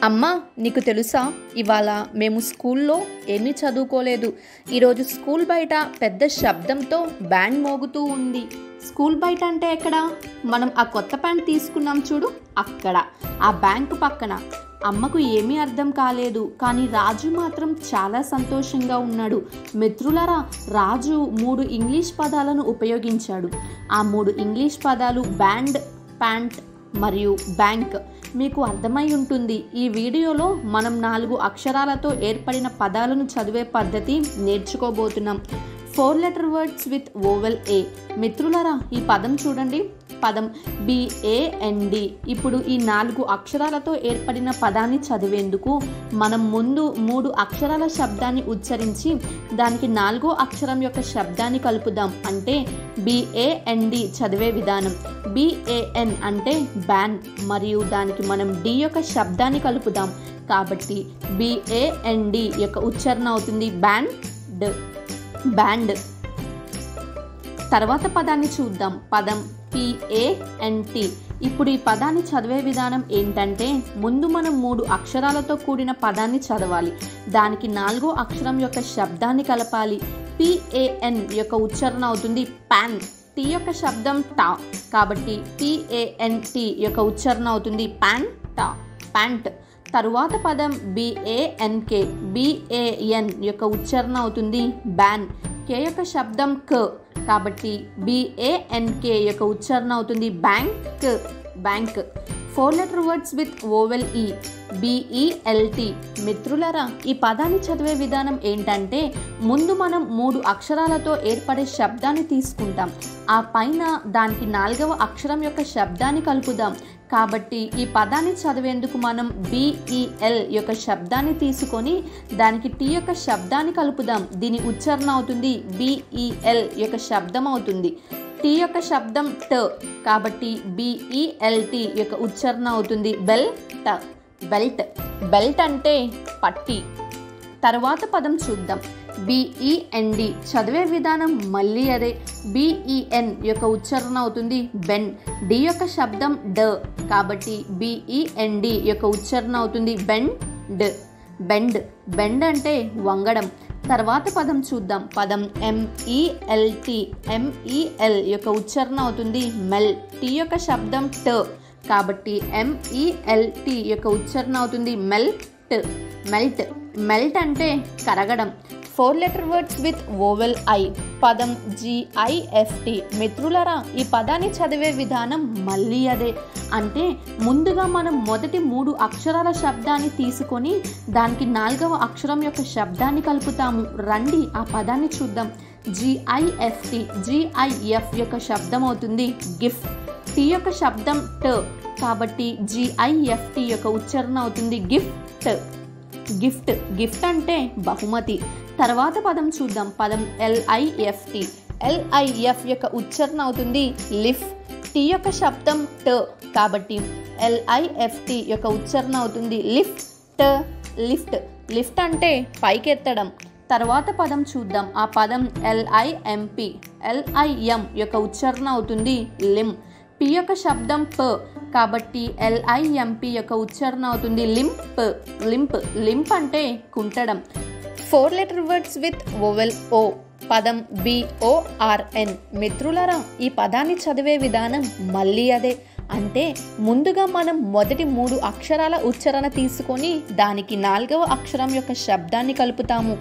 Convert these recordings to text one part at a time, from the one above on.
అమ్మా నీకు తెలుసా ఇవాళ మేము స్కూల్లో ఏమీ చదువుకోలేదు ఈరోజు స్కూల్ బయట పెద్ద శబ్దంతో బ్యాండ్ మోగుతూ ఉంది స్కూల్ బయట అంటే ఎక్కడ మనం ఆ కొత్త ప్యాంట్ తీసుకున్నాం చూడు అక్కడ ఆ బ్యాంకు పక్కన అమ్మకు ఏమీ అర్థం కాలేదు కానీ రాజు మాత్రం చాలా సంతోషంగా ఉన్నాడు మిత్రులరా రాజు మూడు ఇంగ్లీష్ పదాలను ఉపయోగించాడు ఆ మూడు ఇంగ్లీష్ పదాలు బ్యాండ్ ప్యాంట్ మరియు బ్యాంక్ మీకు అర్థమై ఉంటుంది ఈ వీడియోలో మనం నాలుగు అక్షరాలతో ఏర్పడిన పదాలను చదివే పద్ధతి నేర్చుకోబోతున్నాం four letter words with vowel A మిత్రులరా ఈ పదం చూడండి పదం బిఏఎన్డి ఇప్పుడు ఈ నాలుగు అక్షరాలతో ఏర్పడిన పదాన్ని చదివేందుకు మనం ముందు మూడు అక్షరాల శబ్దాన్ని ఉచ్చరించి దానికి నాలుగో అక్షరం యొక్క శబ్దాన్ని కలుపుదాం అంటే బిఏఎన్డి చదివే విధానం బిఏఎన్ అంటే బ్యాన్ మరియు దానికి మనం డి యొక్క శబ్దాన్ని కలుపుదాం కాబట్టి బిఏఎన్డి యొక్క ఉచ్చారణ అవుతుంది బ్యాండ్ బ్యాండ్ తర్వాత పదాన్ని చూద్దాం పదం పిఏఎన్టి ఇప్పుడు ఈ పదాన్ని చదివే విధానం ఏంటంటే ముందు మనం మూడు అక్షరాలతో కూడిన పదాన్ని చదవాలి దానికి నాలుగో అక్షరం యొక్క శబ్దాన్ని కలపాలి పిఏఎన్ యొక్క ఉచ్చారణ అవుతుంది పాన్ టీ యొక్క శబ్దం టా కాబట్టి పిఏఎన్టి యొక్క ఉచ్చారణ అవుతుంది ప్యాన్ టా ప్యాంట్ తరువాత పదం బిఏఎన్కే బిఏఎన్ యొక్క ఉచ్చారణ అవుతుంది బ్యాన్ కే యొక్క శబ్దం క కాబట్టి బిఏఎన్కే యొక్క ఉచ్చారణ అవుతుంది bank bank four letter words with vowel E B E L T మిత్రులరా ఈ పదాన్ని చదివే విధానం ఏంటంటే ముందు మనం మూడు అక్షరాలతో ఏర్పడే శబ్దాన్ని తీసుకుంటాం ఆ పైన దానికి నాలుగవ అక్షరం యొక్క శబ్దాన్ని కలుపుదాం కాబట్టి ఈ పదాన్ని చదివేందుకు మనం బిఈఎల్ యొక్క శబ్దాన్ని తీసుకొని దానికి టీ యొక్క శబ్దాన్ని కలుపుదాం దీని ఉచ్చారణ అవుతుంది బిఈఎల్ యొక్క శబ్దం అవుతుంది టీ యొక్క శబ్దం ట కాబట్టి బిఈఎల్టి యొక్క ఉచ్చారణ అవుతుంది బెల్ ట బెల్ట్ బెల్ట్ అంటే పట్టి తర్వాత పదం చూద్దాం బిఈఎన్డి చదివే విధానం మళ్ళీ అదే బిఈఎన్ యొక్క ఉచ్చారణ అవుతుంది బెన్ డి యొక్క శబ్దం డ కాబట్టి బిఈఎన్డి యొక్క ఉచ్చారణ అవుతుంది బెండ్ బెండ్ బెండ్ అంటే వంగడం తర్వాత పదం చూద్దాం పదం ఎంఈఎల్టి ఎంఈఎల్ యొక్క ఉచ్చారణ అవుతుంది మెల్ టీ యొక్క శబ్దం ట కాబట్టి ఎంఈఎల్టి యొక్క ఉచ్చారణ అవుతుంది మెల్ట్ మెల్ట్ మెల్ట్ అంటే కరగడం four letter words with vowel I పదం జిఐఎఫ్టి మిత్రులరా ఈ పదాన్ని చదివే విధానం మళ్ళీ అదే అంటే ముందుగా మనం మొదటి మూడు అక్షరాల శబ్దాన్ని తీసుకొని దానికి నాలుగవ అక్షరం యొక్క శబ్దాన్ని కలుపుతాము రండి ఆ పదాన్ని చూద్దాం జిఐఎఫ్టి జిఐఎఫ్ యొక్క శబ్దం అవుతుంది గిఫ్ట్ టీ యొక్క శబ్దం ట కాబట్టి జిఐఎఫ్టి యొక్క ఉచ్చారణ అవుతుంది గిఫ్ట్ గిఫ్ట్ గిఫ్ట్ అంటే బహుమతి తర్వాత పదం చూద్దాం పదం ఎల్ఐఎఫ్టి ఎల్ఐఎఫ్ యొక్క ఉచ్చారణ అవుతుంది లిఫ్ టీ యొక్క శబ్దం ట కాబట్టి ఎల్ఐఎఫ్టి యొక్క ఉచ్చారణ అవుతుంది లిఫ్ట్ లిఫ్ట్ లిఫ్ట్ అంటే పైకెత్తడం తర్వాత పదం చూద్దాం ఆ పదం ఎల్ఐఎంపి ఎల్ఐఎం యొక్క ఉచ్చారణ అవుతుంది లిమ్ పి యొక్క శబ్దం ప కాబట్టి ఎల్ఐఎంపి యొక్క ఉచ్చారణ అవుతుంది లింప్ లింప్ లింప్ అంటే కుంటడం four letter words with vowel O పదం బిఓఆర్ఎన్ మిత్రులరా ఈ పదాన్ని చదివే విధానం మళ్ళీ అదే అంటే ముందుగా మనం మొదటి మూడు అక్షరాల ఉచ్చారణ తీసుకొని దానికి నాలుగవ అక్షరం యొక్క శబ్దాన్ని కలుపుతాము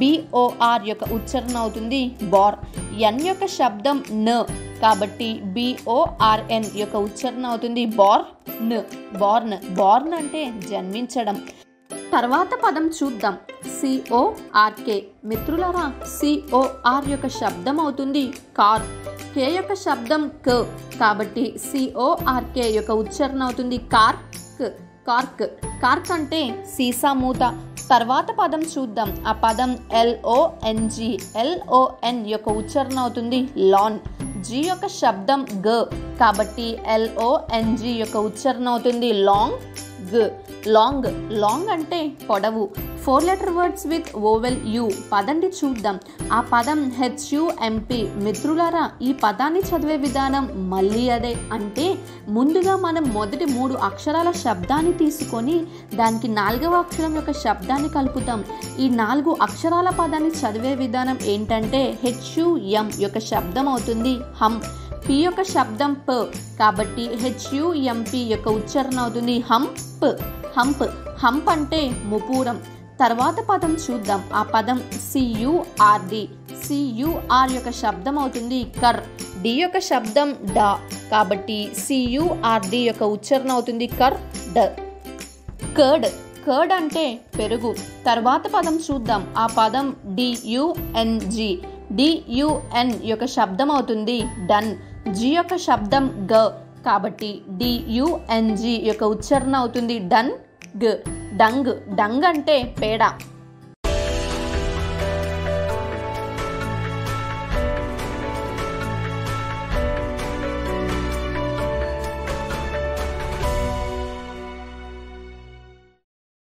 బిఓఆర్ యొక్క ఉచ్చారణ అవుతుంది బార్ ఎన్ యొక్క శబ్దం న కాబట్టి బిఓఆర్ఎన్ యొక్క ఉచ్చారణ అవుతుంది బార్న్ బార్న్ బార్న్ అంటే జన్మించడం తర్వాత పదం చూద్దాం సిఓఆర్కే మిత్రులరా సిఓఆర్ యొక్క శబ్దం అవుతుంది కార్ కే యొక్క శబ్దం క కాబట్టి సిఓఆర్కే యొక్క ఉచ్చారణ అవుతుంది కార్క్ కార్క్ కార్క్ అంటే సీసా మూత తర్వాత పదం చూద్దాం ఆ పదం ఎల్ఓఎన్జి ఎల్ఓఎన్ యొక్క ఉచ్చారణ అవుతుంది లాన్ జి యొక్క శబ్దం గ కాబట్టి ఎల్ఓఎన్జి యొక్క ఉచ్చారణ అవుతుంది లాంగ్ గ్ లాంగ్ లాంగ్ అంటే పొడవు four letter words with vowel U పదండి చూద్దాం ఆ పదం హెచ్యుఎంపి మిత్రులారా ఈ పదాన్ని చదివే విధానం మళ్ళీ అదే అంటే ముందుగా మనం మొదటి మూడు అక్షరాల శబ్దాన్ని తీసుకొని దానికి నాలుగవ అక్షరం యొక్క శబ్దాన్ని కలుపుతాం ఈ నాలుగు అక్షరాల పదాన్ని చదివే విధానం ఏంటంటే హెచ్యుఎం యొక్క శబ్దం అవుతుంది హమ్ పి యొక్క శబ్దం ప కాబట్టి హెచ్యుఎంపి యొక్క ఉచ్చారణ అవుతుంది హంప్ హంప్ హంప్ అంటే ముపూరం తర్వాత పదం చూద్దాం ఆ పదం సియుఆర్డి సియుఆర్ యొక్క శబ్దం అవుతుంది కర్ డి యొక్క శబ్దం డా కాబట్టి సియుఆర్డి యొక్క ఉచ్చారణ అవుతుంది కర్ డ కర్డ్ కర్డ్ అంటే పెరుగు తర్వాత పదం చూద్దాం ఆ పదం డియుఎన్జి డియుఎన్ యొక్క శబ్దం అవుతుంది డన్ జి యొక్క శబ్దం గ కాబట్టి డియుఎన్జి యొక్క ఉచ్చారణ అవుతుంది డన్ గ డంగ్ డంగ్ అంటే పేడ